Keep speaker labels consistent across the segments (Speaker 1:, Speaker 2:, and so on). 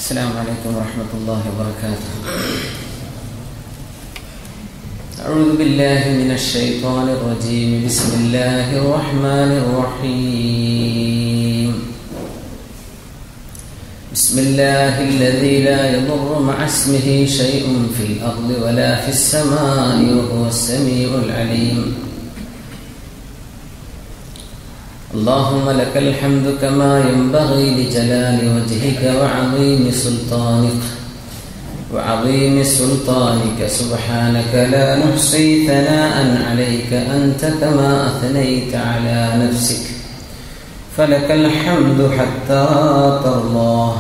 Speaker 1: السلام عليكم ورحمة الله وبركاته أعوذ بالله من الشيطان الرجيم بسم الله الرحمن الرحيم بسم الله الذي لا يضر مع اسمه شيء في الأرض ولا في السماء وهو السميع العليم اللهم لك الحمد كما ينبغي لجلال وجهك وعظيم سلطانك وعظيم سلطانك سبحانك لا نحصي ثناء عليك أنت كما أثنيت على نفسك فلك الحمد حتى ترضاه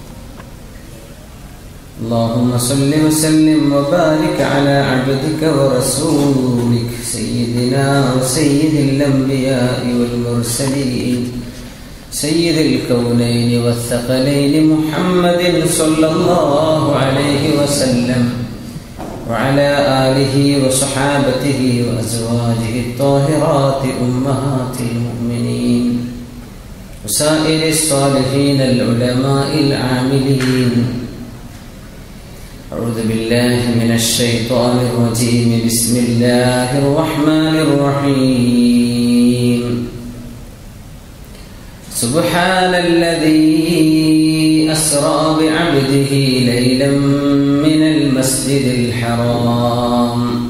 Speaker 1: اللهم صل وسلم وبارك على عبدك ورسولك سيدنا وسيد الأنبياء والمرسلين سيد الكونين والثقلين محمد صلى الله عليه وسلم وعلى آله وصحابته وأزواجه الطاهرات أمهات المؤمنين وسائر الصالحين العلماء العاملين أعوذ بالله من الشيطان الرجيم بسم الله الرحمن الرحيم سبحان الذي أسرى بعبده ليلا من المسجد الحرام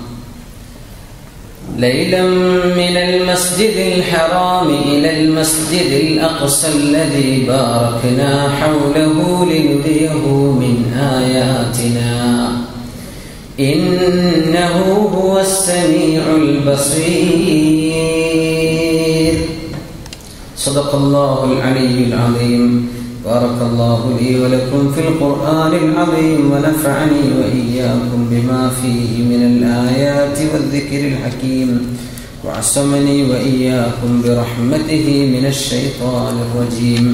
Speaker 1: ليلا من المسجد الحرام إلى المسجد الأقصى الذي باركنا حوله لنريه من آياتنا إنه هو السميع البصير صدق الله العلي العظيم بارك الله لي ولكم في القرآن العظيم ونفعني وإياكم بما فيه من الآيات والذكر الحكيم وعصمني وإياكم برحمته من الشيطان الرجيم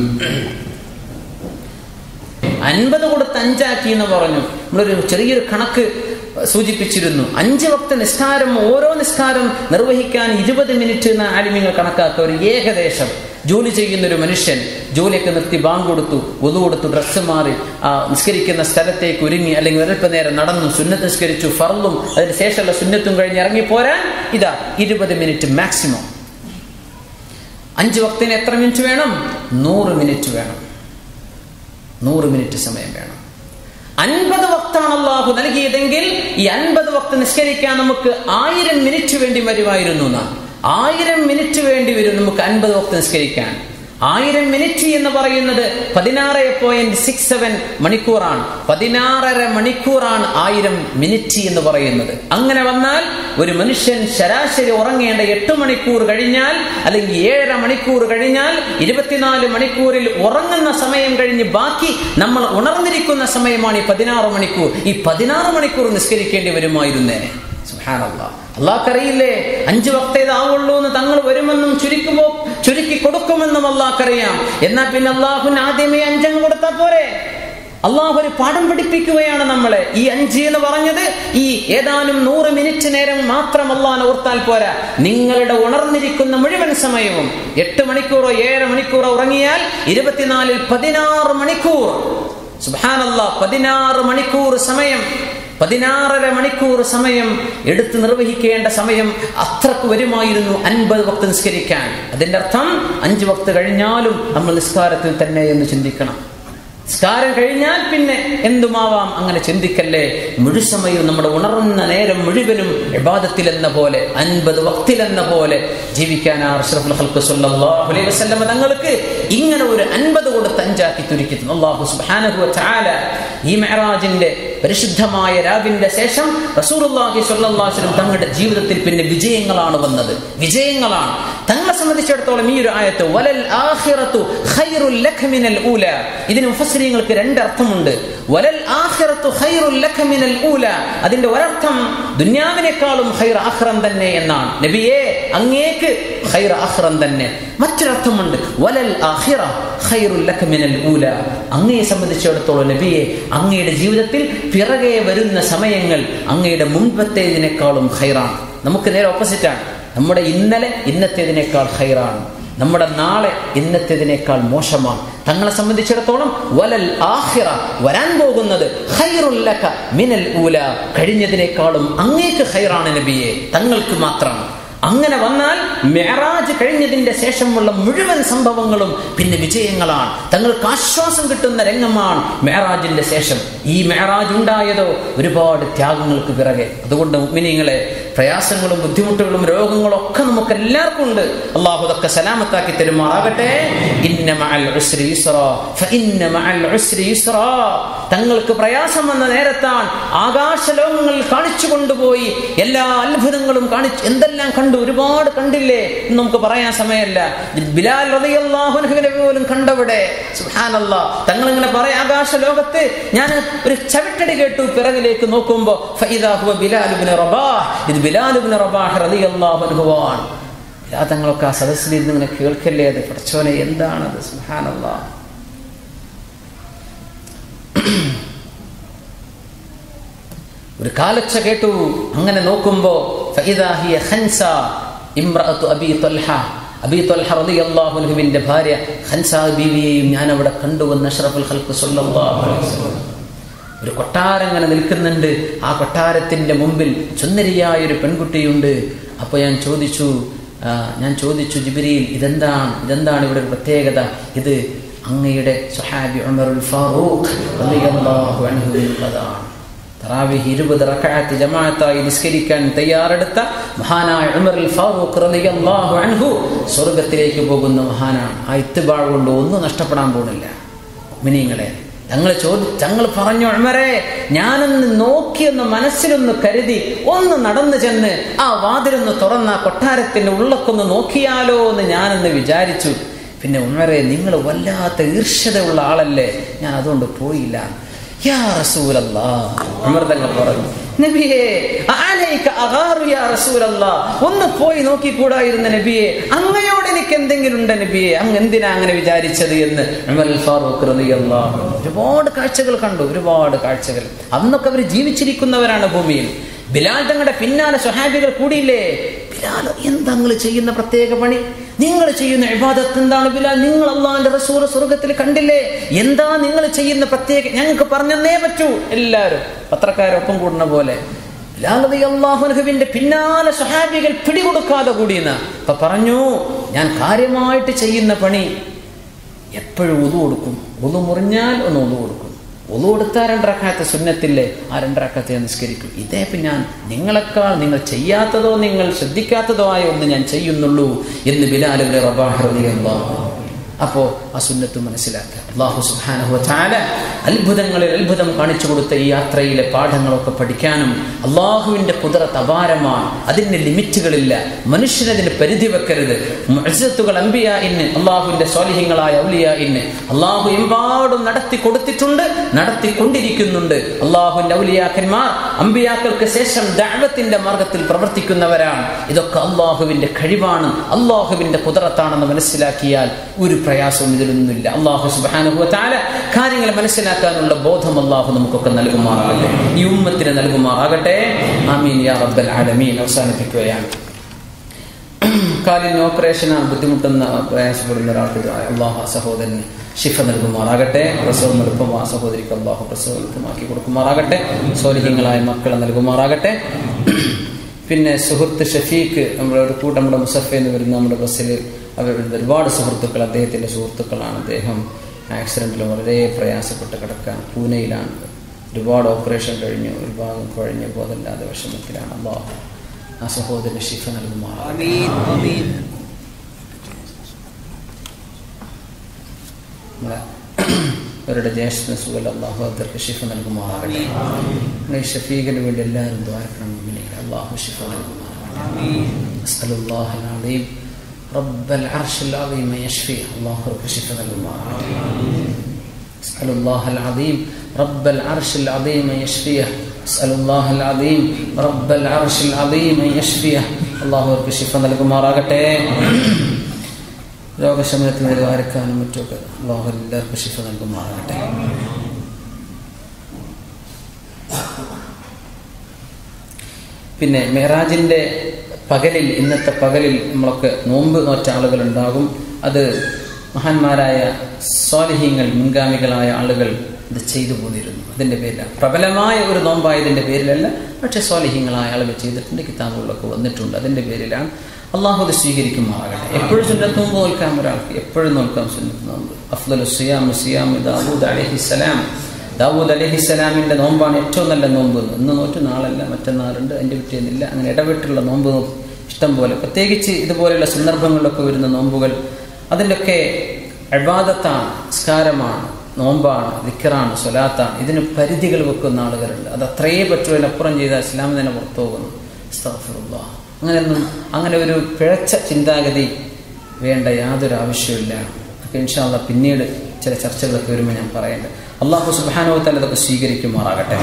Speaker 2: അൻപത് കൊടുത്ത് അഞ്ചാക്കി എന്ന് പറഞ്ഞു നമ്മളൊരു ചെറിയൊരു കണക്ക് സൂചിപ്പിച്ചിരുന്നു അഞ്ച് വക്ത നിസ്കാരം ഓരോ നിസ്കാരം നിർവഹിക്കാൻ ഇരുപത് മിനിറ്റ് എന്ന ആലിമ്യങ്ങൾ കണക്കാക്കുക ഒരു ഏകദേശം ജോലി ചെയ്യുന്ന ഒരു മനുഷ്യൻ ജോലിയൊക്കെ നിർത്തി ബാങ്ക് കൊടുത്തു ഒതു കൊടുത്തു ഡ്രസ്സ് മാറി ആ നിസ്കരിക്കുന്ന സ്ഥലത്തേക്ക് ഒരുങ്ങി അല്ലെങ്കിൽ ഒരൽപ്പ നേരം നടന്നു സുന്നത്ത് നിസ്കരിച്ചു ഫറലും അതിന് ശേഷമുള്ള സുന്നത്തും കഴിഞ്ഞ് ഇറങ്ങിപ്പോരാൻ ഇതാ ഇരുപത് മിനിറ്റ് മാക്സിമം അഞ്ച് വക്തിന് എത്ര മിനിറ്റ് വേണം നൂറ് മിനിറ്റ് വേണം നൂറ് മിനിറ്റ് സമയം വേണം അൻപത് വക്താണ് അള്ളാഹു നൽകിയതെങ്കിൽ ഈ അൻപത് വക്ത് നിസ്കരിക്കാൻ നമുക്ക് ആയിരം മിനിറ്റ് വേണ്ടി വരുമായിരുന്നു നാം ആയിരം മിനിറ്റ് വേണ്ടി വരും നമുക്ക് അൻപത് വക്ത് നിസ്കരിക്കാൻ ആയിരം മിനിറ്റ് എന്ന് പറയുന്നത് പതിനാറ് പോയിന്റ് സിക്സ് സെവൻ മണിക്കൂറാണ് പതിനാറര മണിക്കൂറാണ് ആയിരം മിനിറ്റ് എന്ന് പറയുന്നത് അങ്ങനെ വന്നാൽ ഒരു മനുഷ്യൻ ശരാശരി ഉറങ്ങേണ്ട എട്ട് മണിക്കൂർ കഴിഞ്ഞാൽ അല്ലെങ്കിൽ ഏഴര മണിക്കൂർ കഴിഞ്ഞാൽ ഇരുപത്തിനാല് മണിക്കൂറിൽ ഉറങ്ങുന്ന സമയം കഴിഞ്ഞ് ബാക്കി നമ്മൾ ഉണർന്നിരിക്കുന്ന സമയമാണ് ഈ പതിനാറ് മണിക്കൂർ ഈ പതിനാറ് മണിക്കൂർ നിസ്കരിക്കേണ്ടി വരുമായിരുന്നേനെ അള്ളാഹ്ക്കറിയില്ലേ അഞ്ചു വക്തേതാവുള്ളൂ എന്ന് തങ്ങൾ വരുമെന്നും ചുരുക്കുമ്പോ ചുരുക്കി കൊടുക്കുമെന്നും അള്ളാഹ്ക്കറിയാം എന്നാൽ പിന്നെ അള്ളാഹുന് ആദ്യമേ അഞ്ചങ്ങ് കൊടുത്താൽ പോരെ അള്ളാഹു ഒരു പാഠം പഠിപ്പിക്കുകയാണ് നമ്മളെ ഈ അഞ്ച് എന്ന് പറഞ്ഞത് ഈ ഏതാനും നൂറ് മിനിറ്റ് നേരം മാത്രം അള്ളാഹ് ഓർത്താൽ പോരാ നിങ്ങളുടെ ഉണർന്നിരിക്കുന്ന മുഴുവൻ സമയവും എട്ട് മണിക്കൂറോ ഏഴര മണിക്കൂറോ ഉറങ്ങിയാൽ ഇരുപത്തിനാലിൽ പതിനാറ് മണിക്കൂർ സുബാനല്ല പതിനാറ് മണിക്കൂർ സമയം പതിനാറര മണിക്കൂർ സമയം എടുത്ത് നിർവഹിക്കേണ്ട സമയം അത്രക്ക് വരുമായിരുന്നു അൻപത് വക്ത് നിസ്കരിക്കാൻ അതിന്റെ അർത്ഥം അഞ്ച് വക്ത് കഴിഞ്ഞാലും നമ്മൾ നിസ്കാരത്തിൽ തന്നെ എന്ന് ചിന്തിക്കണം നിസ്കാരം കഴിഞ്ഞാൽ പിന്നെ എന്തുമാവാം അങ്ങനെ ചിന്തിക്കല്ലേ മുഴുസമയവും നമ്മുടെ ഉണർന്ന നേരം മുഴുവനും എന്ന പോലെ അൻപത് വക്തിലെന്ന പോലെ ജീവിക്കാൻ തങ്ങൾക്ക് ഇങ്ങനെ ഒരു അൻപത് കൊടുത്ത് അഞ്ചാക്കി തുരുക്കി അള്ളാഹു സുബാനഹു ഈ മെഹറാജിന്റെ പരിശുദ്ധമായ രാവിന്റെ ശേഷം റസൂർഹി സ്വല്ലാസ്ലം തങ്ങളുടെ ജീവിതത്തിൽ പിന്നെ വിജയങ്ങളാണ് വന്നത് വിജയങ്ങളാണ് തങ്ങളെ സംബന്ധിച്ചിടത്തോളം ഈ ഒരു ആയത്ത് വലൽ ആഖിറത്തു ഖൈറുൽ ലക മിനൽ ഊല ഇതിന് മുഫസ്സിരീങ്ങൾക്ക് രണ്ട് അർത്ഥമുണ്ട് വലൽ ആഖിറത്തു ഖൈറുൽ ലക മിനൽ ഊല അതിന്റെ ഒരർത്ഥം ദുനിയാവിനേക്കാളും ഖൈർ ആഖിറം തന്നെ എന്നാണ് നബിയേ അങ്ങേക്ക് ഖൈർ ആഖിറം തന്നെ മറ്റൊരർത്ഥമുണ്ട് വലൽ ആഖിറ ഖൈറുൽ ലക മിനൽ ഊല അങ്ങയെ സംബന്ധിച്ചിടത്തോളം നബിയെ അങ്ങയുടെ ജീവിതത്തിൽ പിറകെ വരുന്ന സമയങ്ങൾ അങ്ങയുടെ മുൻപത്തേതിനേക്കാളും ഖൈറാണ് നമുക്ക് നേരെ ഓപ്പോസിറ്റാണ് നമ്മുടെ ഇന്നലെ ഇന്നത്തേതിനേക്കാൾ ഹൈറാണ് നമ്മുടെ നാളെ ഇന്നത്തേതിനേക്കാൾ മോശമാണ് തങ്ങളെ സംബന്ധിച്ചിടത്തോളം വലൽ ആഖിറ വരാൻ പോകുന്നത് ഖൈറുൽ ലക മിനൽ ഊല കഴിഞ്ഞതിനേക്കാളും അങ്ങേക്ക് ഖൈറാണ് നബിയെ തങ്ങൾക്ക് മാത്രം അങ്ങനെ വന്നാൽ മെഹറാജ് കഴിഞ്ഞതിന്റെ ശേഷമുള്ള മുഴുവൻ സംഭവങ്ങളും പിന്നെ വിജയങ്ങളാണ് തങ്ങൾക്ക് ആശ്വാസം കിട്ടുന്ന രംഗമാണ് മെഹറാജിന്റെ ശേഷം ഈ മെഹറാജ് ഉണ്ടായതോ ഒരുപാട് ത്യാഗങ്ങൾക്ക് പിറകെ അതുകൊണ്ട് മിനിങ്ങളെ പ്രയാസങ്ങളും ബുദ്ധിമുട്ടുകളും രോഗങ്ങളും ഒക്കെ നമുക്ക് എല്ലാവർക്കും ഉണ്ട് അള്ളാഹു അതൊക്കെ സലാമത്താക്കി തരുമാറാകട്ടെ ഇന്ന മഅൽ ഉസ്രി യുസ്റാ ഫഇന്ന മഅൽ ഉസ്രി യുസ്റാ തങ്ങൾക്ക് പ്രയാസം വന്ന നേരത്താണ് ആകാശ ലോകങ്ങളിൽ കാണിച്ചു കൊണ്ടുപോയി എല്ലാ അത്ഭുതങ്ങളും കാണിച്ചു എന്തെല്ലാം കണ്ടു ഒരുപാട് കണ്ടില്ലേ എന്ന് നമുക്ക് പറയാൻ സമയമല്ല ബിലാൽ റളിയല്ലാഹുവിനെ പോലും കണ്ടവിടെ സുബ്ഹാനല്ലാ തങ്ങൾ ഇങ്ങനെ പറയാം ആകാശ ലോകത്ത് ഞാൻ ഒരു ചവിട്ടടി കേട്ടു പിറകിലേക്ക് നോക്കുമ്പോ ഫൈദാ ഹുവ ബിലാൽ ഇബ്നു റബാഹ് ഇത് ബിലാൽ ഇബ്നു റബാഹ് റളിയല്ലാഹു അൻഹുവാണ് ബിലാൽ തങ്ങളൊക്കെ ആ സദസ്സിൽ ഇരുന്ന് ഇങ്ങനെ കേൾക്കല്ലേ അത് പഠിച്ചോനെ എന്താണത് സുബ്ഹാനല്ലാ ഒരു കാലച്ച കേട്ടു അങ്ങനെ നോക്കുമ്പോ ഫഇദാ ഹിയ ഖൻസ ഇംറഅത്തു അബീ ത്വൽഹ അബീ ത്വൽഹ റളിയല്ലാഹു അൻഹുവിന്റെ ഭാര്യ ഖൻസ ബീവിയെയും ഞാൻ അവിടെ കണ്ടുവന്ന് അഷ്റഫുൽ ഖൽഖ് സല്ലല്ലാഹു അലൈഹി വസല്ലം ഒരു കൊട്ടാരം ഇങ്ങനെ നിൽക്കുന്നുണ്ട് ആ കൊട്ടാരത്തിന്റെ മുമ്പിൽ സുന്ദരിയായ ഒരു പെൺകുട്ടിയുണ്ട് അപ്പൊ ഞാൻ ചോദിച്ചു ആ, ഞാൻ ചോദിച്ചു ജിബിരിയിൽ ഇതെന്താണ് ഇതെന്താണ് ഇവിടെ ഒരു പ്രത്യേകത ഇത് അങ്ങയുടെ സുഹാബി ഉമറുൽ ഫാറൂഖ് റളിയല്ലാഹു അൻഹുവിനുള്ളതാണ് തറാവിഹ് ഇരുപത് റക്അത്ത് ജമാഅത്തായി നിസ്കരിക്കാൻ തയ്യാറെടുത്ത മഹാനായ ഉമറുൽ ഫാറൂഖ് റളിയല്ലാഹു അൻഹു സ്വർഗത്തിലേക്ക് പോകുന്ന മഹാനാണ് ആ ഇത്തിബാഴ് കൊണ്ട് ഒന്നും നഷ്ടപ്പെടാൻ പോകുന്നില്ല മിനിങ്ങളെ തങ്ങൾ ചോദി തങ്ങൾ പറഞ്ഞു ഉമരെ ഞാനൊന്ന് നോക്കിയൊന്ന് മനസ്സിലൊന്ന് കരുതി ഒന്ന് നടന്നു ചെന്ന് ആ വാതിലൊന്ന് തുറന്ന ആ കൊട്ടാരത്തിന്റെ ഉള്ളക്കൊന്ന് നോക്കിയാലോ എന്ന് ഞാനൊന്ന് വിചാരിച്ചു പിന്നെ ഉമരെ നിങ്ങൾ വല്ലാത്ത ഈർഷ്യതയുള്ള ആളല്ലേ ഞാൻ അതുകൊണ്ട് പോയില്ല യാ റസൂലല്ലാ ഉമർ തങ്ങൾ പറഞ്ഞു നബിയെ അലൈക അഗാറു യാ റസൂലല്ലാ ഒന്ന് പോയി നോക്കിക്കൂടായിരുന്ന നബിയെ അങ്ങയോട് എനിക്ക് എന്തെങ്കിലും ഉണ്ട് നബിയെ അങ്ങ് എന്തിനാ അങ്ങനെ വിചാരിച്ചത് എന്ന് ഉമർ അൽ ഫാറൂഖ് റളിയല്ലാഹു അൻഹു ഒരുപാട് കാഴ്ചകൾ കണ്ടു ഒരുപാട് കാഴ്ചകൾ അന്നൊക്കെ അവർ ജീവിച്ചിരിക്കുന്നവരാണ് ഭൂമിയിൽ ബിലാൽ തങ്ങളുടെ പിന്നാലെ സ്വഹാബികൾ കൂടിയില്ലേ ബിലാൽ എന്താ നിങ്ങൾ ചെയ്യുന്ന പ്രത്യേക പണി നിങ്ങൾ ചെയ്യുന്ന ഇബാദത്ത് എന്താണ് ബിലാൽ നിങ്ങൾ അള്ളാഹിന്റെ റസൂൽ സ്വർഗത്തിൽ കണ്ടില്ലേ എന്താ നിങ്ങൾ ചെയ്യുന്ന പ്രത്യേക ഞങ്ങൾക്ക് പറഞ്ഞെന്നേ പറ്റൂ എല്ലാവരും പത്രക്കാരൊപ്പം കൂടുന്ന പോലെ അള്ളാഹുനഹുവിന്റെ പിന്നാലെ സ്വഹാബികൾ പിടികൊടുക്കാതെ കൂടിയെന്ന് അപ്പൊ പറഞ്ഞു ഞാൻ കാര്യമായിട്ട് ചെയ്യുന്ന പണി എപ്പോഴും ഒതു കൊടുക്കും ഒതു മുറിഞ്ഞാൽ ഒന്ന് ഒതു കൊടുക്കും ഒതു കൊടുത്താൽ രണ്ടരക്കാലത്തെ സുന്നത്തില്ലേ ആ രണ്ടരക്കാലത്തെ ഞാൻ നിസ്കരിക്കും ഇതേ ഇപ്പം ഞാൻ നിങ്ങളെക്കാൾ നിങ്ങൾ ചെയ്യാത്തതോ നിങ്ങൾ ശ്രദ്ധിക്കാത്തതോ ആയ ഒന്ന് ഞാൻ ചെയ്യുന്നുള്ളൂ എന്ന് ബിലാലുബിലെ റബാഹറിയുള്ള അപ്പോ ആ സുന്നത്ത് മനസ്സിലാക്കുക അള്ളാഹു സുഹാനഹു ചാല അത്ഭുതങ്ങളിൽ അത്ഭുതം കാണിച്ചു കൊടുത്ത ഈ യാത്രയിലെ പാഠങ്ങളൊക്കെ പഠിക്കാനും അള്ളാഹുവിന്റെ കുതിരത്ത് അപാരമാണ് അതിന് ലിമിറ്റുകളില്ല മനുഷ്യനതിന് പരിധി വെക്കരുത് മത്സത്തുകൾ അമ്പിയ ഇന്ന് അള്ളാഹുവിന്റെ സ്വാലിഹ്യങ്ങളായ ഔലിയ ഇന്ന് അള്ളാഹു എമ്പാടും നടത്തി കൊടുത്തിട്ടുണ്ട് നടത്തിക്കൊണ്ടിരിക്കുന്നുണ്ട് അള്ളാഹുവിന്റെ ഔലിയാക്കന്മാർ അമ്പിയാക്കൾക്ക് ശേഷം ദാവത്തിന്റെ മാർഗത്തിൽ പ്രവർത്തിക്കുന്നവരാണ് ഇതൊക്കെ അള്ളാഹുവിന്റെ കഴിവാണ് അള്ളാഹുവിന്റെ കുതിരത്താണെന്ന് മനസ്സിലാക്കിയാൽ ഒരു പ്രയാസവും ഇതിലൊന്നുമില്ല അള്ളാഹു സുബാനുഭവ താല കാര്യങ്ങൾ മനസ്സിലാക്കാനുള്ള ബോധം അള്ളാഹു നമുക്കൊക്കെ നൽകുമാറാകട്ടെ ഈ ഉമ്മത്തിന് നൽകുമാറാകട്ടെ ആമീൻ യാ റബ്ബൽ ആലമീൻ അവസാനിപ്പിക്കുകയാണ് കാലിന് ഓപ്പറേഷനാണ് ബുദ്ധിമുട്ടുന്ന പ്രയാസപ്പെടുന്ന ഒരാൾക്ക് അള്ളാഹു ആ സഹോദരന് ശിഫ നൽകുമാറാകട്ടെ പ്രസവം എളുപ്പം ആ സഹോദരിക്ക് അള്ളാഹു പ്രസവം എളുപ്പമാക്കി കൊടുക്കുമാറാകട്ടെ സോലിഹ്യങ്ങളായ മക്കളെ നൽകുമാറാകട്ടെ പിന്നെ സുഹൃത്ത് ഷഫീഖ് നമ്മുടെ ഒരു കൂട്ടം നമ്മുടെ മുസഫ എന്ന് വരുന്ന നമ്മുടെ ബസ്സിൽ അവരുടെ ഒരുപാട് സുഹൃത്തുക്കൾ അദ്ദേഹത്തിൻ്റെ സുഹൃത്തുക്കളാണ് അദ്ദേഹം ആക്സിഡൻറ്റിൽ വളരെ പ്രയാസപ്പെട്ട് കിടക്കാൻ പൂനെയിലാണ് ഒരുപാട് ഓപ്പറേഷൻ കഴിഞ്ഞു ഒരു ഭാഗം കുഴഞ്ഞു ബോധമില്ലാതെ വിഷമത്തിലാണ് അള്ളാഹു ആ സഹോദരന് ശിഫ നൽകുമാറാകട്ടെ നമ്മളെ അവരുടെ ജ്യേഷ്ഠന് സുഖം അള്ളാഹു അവർക്ക് ഷിഫ നൽകുമാറാകട്ടെ നമ്മുടെ ഈ ഷഫീഖിന് വേണ്ടി എല്ലാവരും ദ്വാരക്കണം മുമ്പിലേക്ക് അള്ളാഹു ഷിഫ നൽകുമാറാകട്ടെ അസ്അലുല്ലാഹ് അലീം رب العرش العظيم يشفيه الله رب شفاء المعارض اسأل الله العظيم رب العرش العظيم يشفيه اسأل الله العظيم رب العرش العظيم يشفيه الله رب شفاء നൽകുമാറാകട്ടെ രോഗശമനത്തിന് നിലവാരക്കാനും മറ്റൊക്കെ അള്ളാഹു എല്ലാവർക്കും ശിഫ നൽകുമാറാകട്ടെ പിന്നെ മെഹറാജിന്റെ പകലിൽ ഇന്നത്തെ പകലിൽ നമ്മളൊക്കെ നോമ്പ് നോറ്റ ആളുകൾ ഉണ്ടാകും അത് മഹാന്മാരായ സ്വാലിഹ്യങ്ങൾ മുൻഗാമികളായ ആളുകൾ ഇത് ചെയ്തു പോന്നിരുന്നു അതിന്റെ പേരിലാണ് പ്രബലമായ ഒരു നോമ്പായതിന്റെ പേരിലല്ല പക്ഷെ സ്വാലിഹ്യങ്ങളായ ആളുകൾ ചെയ്തിട്ടുണ്ട് കിതാബുകളൊക്കെ വന്നിട്ടുണ്ട് അതിന്റെ പേരിലാണ് അള്ളാഹു അത് സ്വീകരിക്കുമാറാകട്ടെ എപ്പോഴും സുന്നത്ത് നോമ്പ് നോൽക്കാം ഒരാൾക്ക് എപ്പോഴും നോൽക്കാം സുന്നത്ത് നോമ്പ് അഫ്ദൽ സിയാം സിയാം ദാവൂദ് അലഹിസലാം ദാവൂദ് അലഹിസലാമിന്റെ നോമ്പാണ് ഏറ്റവും നല്ല നോമ്പ് ഇന്ന് നോറ്റ് നാളല്ല മറ്റന്നാളുണ്ട് അതിന്റെ പിറ്റേന്നില്ല അങ്ങനെ ഇടവിട്ടുള്ള നോമ്പ് ഇഷ്ടം പോലെ പ്രത്യേകിച്ച് ഇതുപോലെയുള്ള സന്ദർഭങ്ങളിലൊക്കെ വരുന്ന നോമ്പുകൾ അതിൻ്റെയൊക്കെ അഴബാദത്താണ് സ്കാരമാണ് നോമ്പാണ് വിക്കറാണ് സ്വലാത്താണ് ഇതിന് പരിധികൾ വെക്കുന്ന ആളുകളുണ്ട് അത് അത്രയേ പറ്റൂ അതിനപ്പുറം ചെയ്താൽ ഇസ്ലാം തന്നെ പുറത്തു പോകുന്നു അസ്തഗ്ഫിറുല്ലാ. അങ്ങനെയൊന്നും അങ്ങനെ ഒരു പിഴച്ച ചിന്താഗതി വേണ്ട യാതൊരു ആവശ്യമില്ല ഒക്കെ ഇൻഷാല്ല പിന്നീട് ചില ചർച്ചകളൊക്കെ വരുമ്പോൾ ഞാൻ പറയേണ്ടത് അള്ളാഹു സുബാനോത്താൽ അതൊക്കെ സ്വീകരിക്കുമാറാകട്ടെ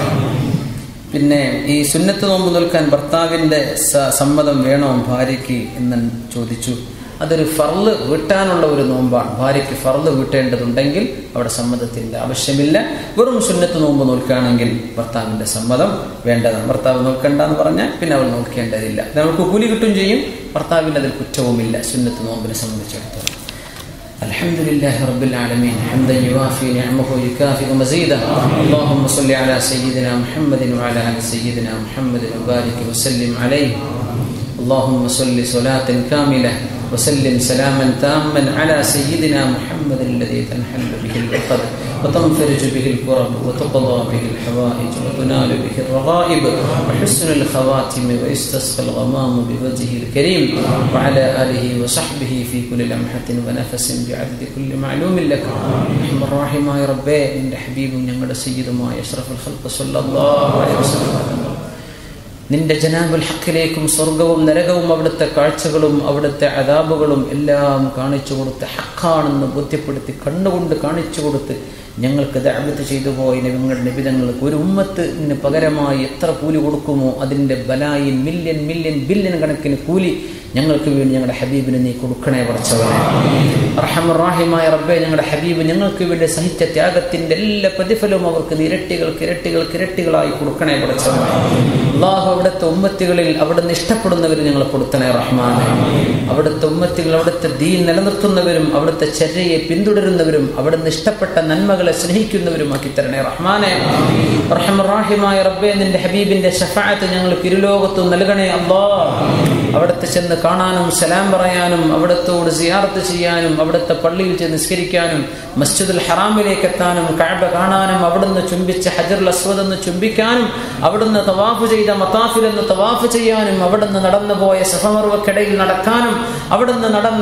Speaker 2: പിന്നെ ഈ സുന്നത്ത് നോമ്പ് നിൽക്കാൻ ഭർത്താവിന്റെ സ- സമ്മതം വേണോ ഭാര്യയ്ക്ക് എന്ന് ചോദിച്ചു അതൊരു ഫർള് വീട്ടാനുള്ള ഒരു നോമ്പാണ് ഭാര്യയ്ക്ക് ഫർള് വീട്ടേണ്ടതുണ്ടെങ്കിൽ അവിടെ സമ്മതത്തിന്റെ ആവശ്യമില്ല വെറും സുന്നത്ത് നോമ്പ് നോൽക്കുകയാണെങ്കിൽ ഭർത്താവിന്റെ സമ്മതം വേണ്ടതാണ് ഭർത്താവ് നോൽക്കണ്ട എന്ന് പറഞ്ഞാൽ പിന്നെ അവൾ നോക്കേണ്ടതില്ല നമുക്ക് കൂലി കിട്ടും ചെയ്യും ഭർത്താവിന്റെ അതിൽ കുറ്റവുമില്ല സുന്നത്ത് നോമ്പിനെ സംബന്ധിച്ചിടത്തോളം الحمد لله رب العالمين حمدا يوافي نعمه ويكافئ مزيدا اللهم صل على سيدنا محمد وعلى ال سيدنا محمد وبارك وسلم عليه اللهم صل صلاة كاملة وسلم سلاما تاما على سيدنا محمد الذي تنحل به العقد وتنفرج به الكرب وتقضى به الحوائج وتنال به الرغائب وحسن الخواتم ويستسقى الغمام بوجهه الكريم وعلى آله وصحبه في كل لمحة ونفس بعدد كل معلوم لك رحم الراحم يا ربي من حبيب يمد سيد ما يشرف الخلق صلى الله عليه وسلم നിന്റെ ജനാബുൽ ഹക്കിലേക്കും സ്വർഗവും നരകവും അവിടുത്തെ കാഴ്ചകളും അവിടുത്തെ അതാബുകളും എല്ലാം കാണിച്ചു കൊടുത്ത് ഹക്കാണെന്ന് ബോധ്യപ്പെടുത്തി കണ്ണുകൊണ്ട് കാണിച്ചു കൊടുത്ത് ഞങ്ങൾക്ക് ദഅവത്ത് ചെയ്തു പോയ നിങ്ങളുടെ നിബിധങ്ങൾക്ക് ഒരു ഉമ്മത്തിന് പകരമായി എത്ര കൂലി കൊടുക്കുമോ അതിൻ്റെ ബലായി മില്യൺ മില്യൺ ബില്യൺ കണക്കിന് കൂലി ഞങ്ങൾക്ക് വേണ്ടി ഞങ്ങളുടെ ഹബീബിന് നീ കൊടുക്കണേ കുറച്ചവനെ റഹമുറാഹിമായ റബ്ബെ ഞങ്ങളുടെ ഹബീബ് ഞങ്ങൾക്ക് വേണ്ടി സഹിച്ച ത്യാഗത്തിന്റെ എല്ലാ പ്രതിഫലവും അവർക്ക് നീ ഇരട്ടികൾക്ക് ഇരട്ടികൾക്ക് ഇരട്ടികളായി കൊടുക്കണേ കുറച്ചവനെ അള്ളാഹു അവിടുത്തെ ഉമ്മത്തികളിൽ അവിടുന്ന് ഇഷ്ടപ്പെടുന്നവരും ഞങ്ങൾ കൊടുത്തണേ റഹ്മാനെ അവിടുത്തെ ഉമ്മത്തികൾ അവിടുത്തെ ദീൻ നിലനിർത്തുന്നവരും അവിടുത്തെ ചര്യയെ പിന്തുടരുന്നവരും അവിടുന്ന് ഇഷ്ടപ്പെട്ട നന്മകളെ സ്നേഹിക്കുന്നവരുമാക്കി തരണേ റഹ്മാനെ റഹമുറാഹിമായ റബ്ബെ നിന്റെ ഹബീബിന്റെ ഷഫായത്ത് ഞങ്ങൾക്ക് ഇരുലോകത്തും നൽകണേ അള്ളാ അവിടുത്തെ ചെന്ന് കാണാനും സലാം പറയാനും അവിടത്തോട് സിയാർത്ത് ചെയ്യാനും അവിടുത്തെ പള്ളിയിൽ ചെന്ന് നിസ്കരിക്കാനും മസ്ജിദുൽ ഹറാമിലേക്ക് എത്താനും കഅബ കാണാനും അവിടുന്ന് ചുംബിച്ച ഹജറുൽ അസ്വദ് എന്ന് ചുംബിക്കാനും അവിടുന്ന് തവാഫ് ചെയ്ത മത്താഫിൽ എന്ന് തവാഫ് ചെയ്യാനും അവിടുന്ന് നടന്നു പോയ സഫമർവക്കിടയിൽ നടക്കാനും അവിടുന്ന് നടന്ന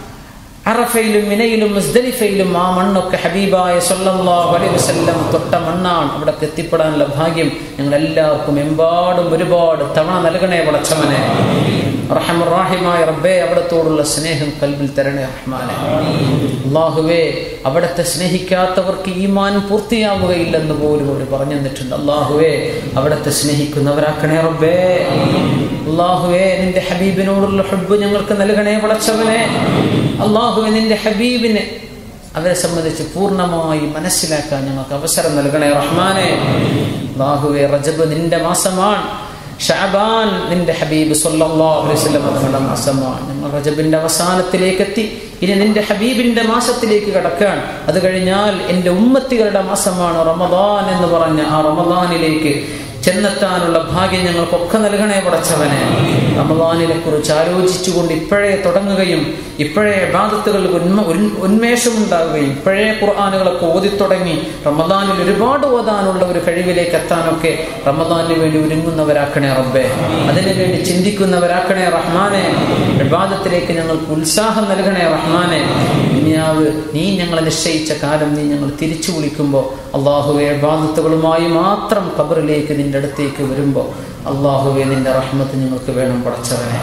Speaker 2: അറഫയിലും മിനയിലും മുസ്ദലിഫയിലും ആ മണ്ണൊക്കെ ഹബീബായ സല്ലല്ലാഹു അലൈഹി വസല്ലം തൊട്ട മണ്ണാണ് അവിടെ എത്തിപ്പെടാനുള്ള ഭാഗ്യം ഞങ്ങൾ എല്ലാവർക്കും എമ്പാടും ഒരുപാട് തവണ നൽകണേ വളച്ചവനെ റഹമുറാഹിമായ റബ്ബേ അവിടത്തോടുള്ള സ്നേഹം കൽബിൽ തരണേ റഹ്മാനെ അള്ളാഹുവേ അവിടത്തെ സ്നേഹിക്കാത്തവർക്ക് ഈമാൻ പൂർത്തിയാവുകയില്ലെന്ന് പോലും അവർ പറഞ്ഞു തന്നിട്ടുണ്ട് അള്ളാഹുവേ അവിടത്തെ സ്നേഹിക്കുന്നവരാക്കണേ റബ്ബേ അള്ളാഹുവേ നിന്റെ ഹബീബിനോടുള്ള ഹബ്ബ് ഞങ്ങൾക്ക് നൽകണേ വളച്ചവനെ അള്ളാഹുവെ നിന്റെ ഹബീബിനെ അവരെ സംബന്ധിച്ച് പൂർണ്ണമായി മനസ്സിലാക്കാൻ ഞങ്ങൾക്ക് അവസരം നൽകണേ റഹ്മാനെ അള്ളാഹുവെ റജബ് നിന്റെ മാസമാണ് ഷാബാൻ നിന്റെ ഹബീബ് സല്ലല്ലാഹു അലൈഹി വസല്ലം തങ്ങളുടെ മാസമാണ് ഞങ്ങൾ റജബിന്റെ അവസാനത്തിലേക്ക് എത്തി ഇനി നിന്റെ ഹബീബിന്റെ മാസത്തിലേക്ക് കടക്കാൻ അത് കഴിഞ്ഞാൽ എൻ്റെ ഉമ്മത്തികളുടെ മാസമാണ് റമദാൻ എന്ന് പറഞ്ഞ ആ റമദാനിലേക്ക് ചെന്നെത്താനുള്ള ഭാഗ്യം ഞങ്ങൾക്കൊക്കെ നൽകണേ പടച്ചവനെ റമദാനിനെ കുറിച്ച് ആലോചിച്ചുകൊണ്ട് ഇപ്പോഴേ തുടങ്ങുകയും ഇപ്പോഴേ ബാധത്തുകൾക്ക് ഉന്മ ഉൻ- ഉന്മേഷമുണ്ടാവുകയും ഇപ്പോഴേ ഖുർആാനുകളൊക്കെ ഓതിത്തുടങ്ങി റമദാനിൽ ഒരുപാട് ഓതാനുള്ള ഒരു കഴിവിലേക്ക് എത്താനൊക്കെ റമദാനിന് വേണ്ടി ഒരുങ്ങുന്നവരാക്കണേ റബ്ബേ അതിനു വേണ്ടി ചിന്തിക്കുന്നവരാക്കണേ റഹ്മാനെ വിവാദത്തിലേക്ക് ഞങ്ങൾക്ക് ഉത്സാഹം നൽകണേ റഹ്മാനെ ദുനിയാവ് നീ ഞങ്ങളെ നിശ്ചയിച്ച കാലം നീ ഞങ്ങൾ തിരിച്ചു വിളിക്കുമ്പോൾ അള്ളാഹുവെ ബാധത്തുകളുമായി മാത്രം ഖബറിലേക്ക് നിന്റെ അടുത്തേക്ക് വരുമ്പോൾ അള്ളാഹുവെ നിന്റെ റഹ്മത്ത് ഞങ്ങൾക്ക് വേണം പടച്ചവനെ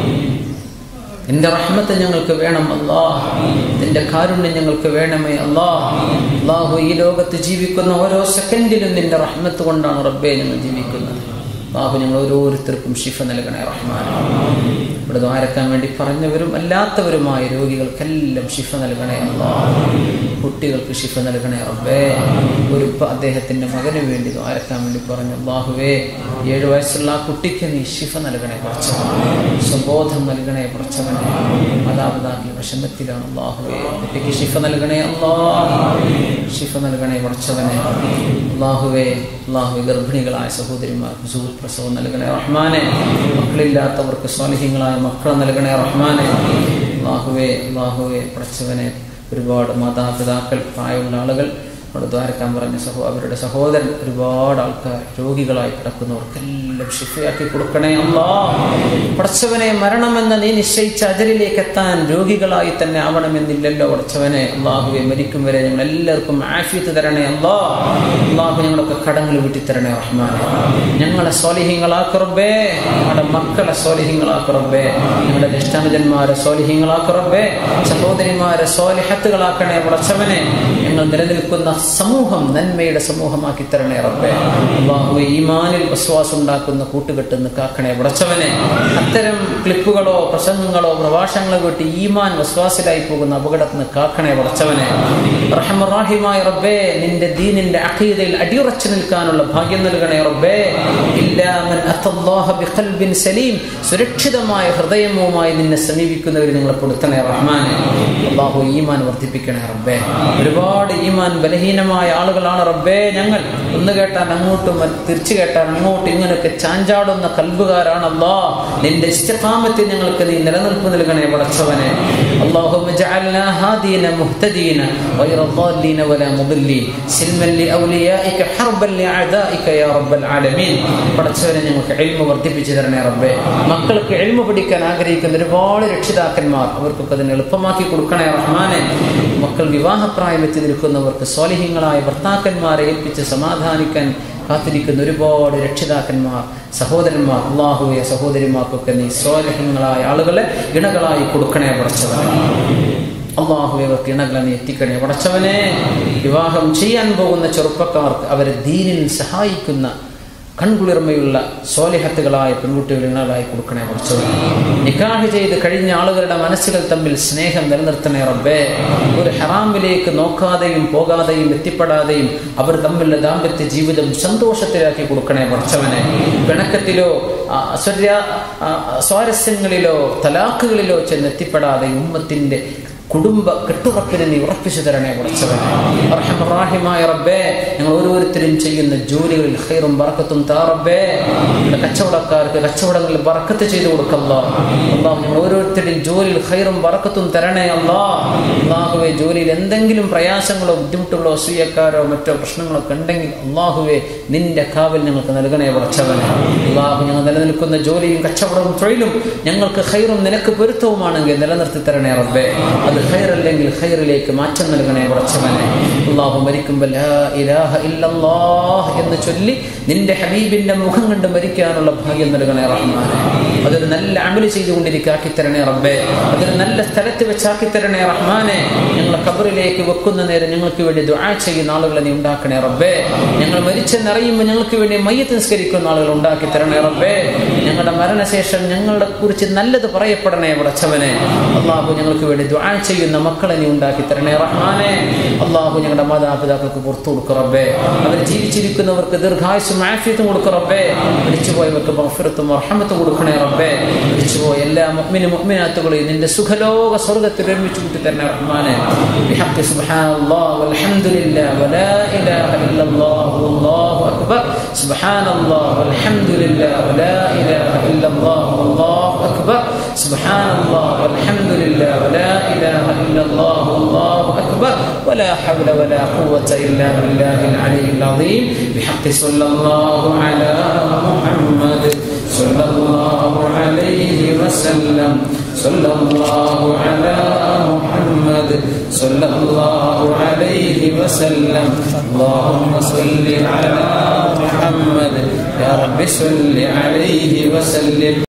Speaker 2: നിന്റെ റഹ്മത്ത് ഞങ്ങൾക്ക് വേണം അല്ലാഹ് നിന്റെ കാരുണ്യം ഞങ്ങൾക്ക് വേണമേ അല്ലാഹ് അള്ളാഹു ഈ ലോകത്ത് ജീവിക്കുന്ന ഓരോ സെക്കൻഡിലും നിന്റെ റഹ്മത്ത് കൊണ്ടാണ് റബ്ബെ ഞങ്ങൾ ജീവിക്കുന്നത് അള്ളാഹു ഞങ്ങൾ ഓരോരുത്തർക്കും ഷിഫ നൽകണേ റഹ്മാൻ ഇവിടെ ദ്വാരക്കാൻ വേണ്ടി പറഞ്ഞവരും അല്ലാത്തവരുമായ രോഗികൾക്കെല്ലാം ഷിഫ നൽകണേ അല്ലാഹ് കുട്ടികൾക്ക് ഷിഫ നൽകണേ റബ്ബേ ഒരു ഉപ്പ അദ്ദേഹത്തിന്റെ മകന് വേണ്ടി ദ്വാരക്കാൻ വേണ്ടി പറഞ്ഞു അള്ളാഹുവേ ഏഴു വയസ്സുള്ള ആ കുട്ടിക്ക് നീ ശിഫ നൽകണേ കുറച്ചവനെ സ്വബോധം നൽകണേ കുറച്ചവനെ മാതാപിതാക്കൾ വിഷമത്തിലാണ് അള്ളാഹുവേ കുട്ടിക്ക് ശിഫ നൽകണേ അള്ളാ ശിഫ നൽകണേ കുറച്ചവനെ അള്ളാഹുവേ അള്ളാഹുവെ ഗർഭിണികളായ സഹോദരിമാർക്ക് സുഖപ്രസവം നൽകണേ റഹ്മാനെ മക്കളില്ലാത്തവർക്ക് സ്വാലിഹ്യങ്ങളായ മക്കളെ നൽകണേ റഹ്മാനെ അള്ളാഹുവേ അള്ളാഹുവെ പടച്ചവനെ ഒരുപാട് മാതാപിതാക്കൾ പ്രായമുള്ള ആളുകൾ അവിടെ ദ്വാരക്കാൻ പറഞ്ഞ സഹോ അവരുടെ സഹോദരൻ ഒരുപാട് ആൾക്കാർ രോഗികളായി കിടക്കുന്നവർക്കെല്ലാം ഷിഫയാക്കി കൊടുക്കണേ അല്ലാ പടച്ചവനെ മരണമെന്ന് നീ നിശ്ചയിച്ച അജലിലേക്ക് എത്താൻ രോഗികളായി തന്നെ ആവണമെന്നില്ലല്ലോ പടച്ചവനെ അള്ളാഹുവെ മരിക്കും വരെ ഞങ്ങൾ എല്ലാവർക്കും ആഫിയത്ത് തരണേ അല്ലാ അള്ളാഹു ഞങ്ങളൊക്കെ കടങ്ങൾ വീട്ടി തരണേ റഹ്മാനെ ഞങ്ങളെ സ്വാലിഹ്യങ്ങളാക്കുറബേ ഞങ്ങളുടെ മക്കളെ സ്വാലിഹ്യങ്ങളാക്കുറബേ ഞങ്ങളുടെ ജ്യേഷ്ഠാനുജന്മാരെ സ്വാലിഹ്യങ്ങളാക്കുറബേ സഹോദരിമാരെ സ്വാലിഹത്തുകളാക്കണേ പടച്ചവനെ ഞങ്ങൾ നിലനിൽക്കുന്ന സമൂഹം നന്മയുടെ സമൂഹമാക്കി തരണേ റബ്ബേ അള്ളാഹു ഈമാനിൽ വിശ്വാസം ഉണ്ടാക്കുന്ന കൂട്ടുകെട്ടെന്ന് കാക്കണേ പടച്ചവനെ അത്തരം ക്ലിപ്പുകളോ പ്രസംഗങ്ങളോ പ്രഭാഷണങ്ങളോ കേട്ട് ഈമാൻ വിശ്വാസിലായി പോകുന്ന അപകടത്തിൽ നിന്ന് കാക്കണേ പടച്ചവനെ റഹ്മറാഹിമായ റബ്ബേ നിന്റെ ദീനിന്റെ അഖീദയിൽ അടിയുറച്ചു നിൽക്കാനുള്ള ഭാഗ്യം നൽകണേ റബ്ബേ ഇല്ലാ മൻ അത്തല്ലാഹ ബിഖൽബിൻ സലീം സുരക്ഷിതമായ ഹൃദയവുമായി നിന്നെ സമീപിക്കുന്നവർ നിങ്ങളെ കൊടുത്തണേ റഹ്മാനെ അള്ളാഹു ഈമാൻ വർദ്ധിപ്പിക്കണേ റബ്ബേ ഒരുപാട് ഈമാൻ ബലഹീനമായ ആളുകളാണ് റബ്ബേ ഞങ്ങൾ ഒന്ന് കേട്ടാൽ അങ്ങോട്ടും തിരിച്ചു കേട്ടാൽ അങ്ങോട്ടും ഇങ്ങനെയൊക്കെ ചാഞ്ചാടുന്ന കൽബുകാരാണ് അല്ലാ നിന്റെ ഇഷ്ടകാമത്തിൽ ഞങ്ങൾക്ക് നീ നിലനിൽപ്പ് നൽകണേ പടച്ചവനെ اللهم اجعلنا هادين مهتدين غير ضالين ولا مضلين سلما لأوليائك حربا لأعدائك يا رب العالمين പടച്ചവനെ ഞങ്ങൾക്ക് എൽമ വർദ്ധിപ്പിച്ചു തരണേ റബ്ബേ മക്കൾക്ക് എൽമ പഠിക്കാൻ ആഗ്രഹിക്കുന്ന ഒരുപാട് രക്ഷിതാക്കന്മാർ അവർക്കൊക്കെ അതിനെ എളുപ്പമാക്കി കൊടുക്കണേ റഹ്മാനെ മക്കൾ വിവാഹപ്രായമെത്തി നിൽക്കുന്നവർക്ക് സ്വാലിഹ്യങ്ങളായ ഭർത്താക്കന്മാരെ ഏൽപ്പിച്ച് സമാധാനിക്കാൻ കാത്തിരിക്കുന്ന ഒരുപാട് രക്ഷിതാക്കന്മാർ സഹോദരന്മാർ അള്ളാഹുവെ സഹോദരിമാർക്കൊക്കെ നീ സ്വാലിഹ്യങ്ങളായ ആളുകളെ ഇണകളായി കൊടുക്കണേ പടച്ചവനെ അള്ളാഹുവെ അവർക്ക് ഇണകളെ നീ എത്തിക്കണേ പടച്ചവനെ വിവാഹം ചെയ്യാൻ പോകുന്ന ചെറുപ്പക്കാർക്ക് അവരെ ദീനിൽ സഹായിക്കുന്ന കൺകുളിർമയുള്ള സ്വാലിഹത്തുകളായ പെൺകുട്ടികൾ ഇണകളായി കൊടുക്കണേ കുറച്ചവർ നിക്കാഹ് ചെയ്ത് കഴിഞ്ഞ ആളുകളുടെ മനസ്സുകൾ തമ്മിൽ സ്നേഹം നിലനിർത്തണേ റബ്ബേ ഒരു ഹറാമിലേക്ക് നോക്കാതെയും പോകാതെയും എത്തിപ്പെടാതെയും അവർ തമ്മിലുള്ള ദാമ്പത്യ ജീവിതം സന്തോഷത്തിലാക്കി കൊടുക്കണേ പഠിച്ചവനെ പിണക്കത്തിലോ അസ്വര്യ സ്വാരസ്യങ്ങളിലോ തലാക്കുകളിലോ ചെന്ന് എത്തിപ്പെടാതെ ഉമ്മത്തിന്റെ കുടുംബ കെട്ടുറപ്പിനെ നീ ഉറപ്പിച്ചു തരണേ കുറച്ചവനായ റബ്ബേ ഞങ്ങൾ ഓരോരുത്തരും ചെയ്യുന്ന ജോലികളിൽ ഹൈറും ബറക്കത്തും താ റബ്ബേ ഞങ്ങളുടെ കച്ചവടക്കാർക്ക് കച്ചവടങ്ങളിൽ ബറക്കത്ത് ചെയ്തു കൊടുക്കല്ലോ അള്ളാഹു ഞങ്ങൾ ഓരോരുത്തരുടെയും ജോലിയിൽ ഹൈറും ബറക്കത്തും തരണേ അല്ലാ അള്ളാഹുവെ ജോലിയിൽ എന്തെങ്കിലും പ്രയാസങ്ങളോ ബുദ്ധിമുട്ടുകളോ അസൂയക്കാരോ മറ്റോ പ്രശ്നങ്ങളോ ഒക്കെ ഉണ്ടെങ്കിൽ അള്ളാഹുവെ നിന്റെ കാവൽ ഞങ്ങൾക്ക് നൽകണേ കുറച്ചവനെ അള്ളാഹു ഞങ്ങൾ നിലനിൽക്കുന്ന ജോലിയും കച്ചവടവും തൊഴിലും ഞങ്ങൾക്ക് ഹൈറും നിനക്ക് പൊരുത്തവുമാണെങ്കിൽ നിലനിർത്തി തരണേ റബ്ബേ അത് ഖൈറല്ലെങ്കിൽ ഖൈറിലേക്ക് മാറ്റം നൽകണേ ഉറച്ചവനെ അള്ളാഹു മരിക്കുമ്പോൾ ലാ ഇലാഹ ഇല്ലല്ലാഹ് എന്ന് ചൊല്ലി നിന്റെ ഹബീബിന്റെ മുഖം കണ്ട് മരിക്കാനുള്ള ഭാഗ്യം നൽകണേ റഹ്മാനെ അതൊരു നല്ല അമല് ചെയ്തുകൊണ്ടിരിക്കാക്കി തരണേ റബ്ബേ അതൊരു നല്ല സ്ഥലത്ത് വെച്ചാക്കി തരണേ റഹ്മാനെ ഞങ്ങളെ കബറിലേക്ക് വെക്കുന്ന നേരം ഞങ്ങൾക്ക് വേണ്ടി ദുആ ചെയ്യുന്ന ആളുകളെ നീ ഉണ്ടാക്കണേ റബ്ബേ ഞങ്ങൾ മരിച്ചെന്നറിയുമ്പോൾ ഞങ്ങൾക്ക് വേണ്ടി മയ്യത്ത് നിസ്കരിക്കുന്ന ആളുകൾ ഉണ്ടാക്കി തരണേ റബ്ബേ ഞങ്ങളുടെ മരണശേഷം ഞങ്ങളെ കുറിച്ച് നല്ലത് പറയപ്പെടണേ ഉടച്ചവനെ അള്ളാഹു ഞങ്ങൾക്ക് വേണ്ടി ദുആ ചെയ്യുന്ന മക്കളെ നീ ഉണ്ടാക്കി തരണേ റഹ്മാനെ അള്ളാഹു ഞങ്ങളുടെ മാതാപിതാക്കൾക്ക് പുറത്തു കൊടുക്കുറബേ അവർ ജീവിച്ചിരിക്കുന്നവർക്ക് ദീർഘായുസും ആഫിയത്തും കൊടുക്കുറബേ മരിച്ചുപോയവർക്ക് മഹഫിറത്തും റഹമത്തും കൊടുക്കണേ റബ്ബേ മരിച്ചുപോയ എല്ലാ മുഅ്മിനും മുഅ്മിനാത്തുകളെയും നിന്റെ സുഖലോക സ്വർഗ്ഗത്തിൽ ഒരുമിച്ച് കൂട്ടി തരണേ റഹ്മാനെ ബിഹഖ് സുബ്ഹാനല്ലാഹ് വൽഹംദുലില്ലാഹ് വലാ ഇലാഹ ഇല്ലല്ലാഹ് വല്ലാഹു അക്ബർ സുബ്ഹാനല്ലാഹ് വൽഹംദുലില്ലാഹ് വലാ ഇലാഹ ഇല്ലല്ലാഹ് വല്ലാഹു അക്ബർ സുബ്ഹാനല്ലാഹ് വൽഹംദുലില്ലാഹ് വലാ إله إلا الله والله أكبر ولا حول ولا قوة إلا بالله العلي العظيم بحق صلى الله على محمد صلى الله عليه وسلم صلى الله على محمد صلى الله عليه وسلم اللهم صل على محمد يا رب صل عليه وسلم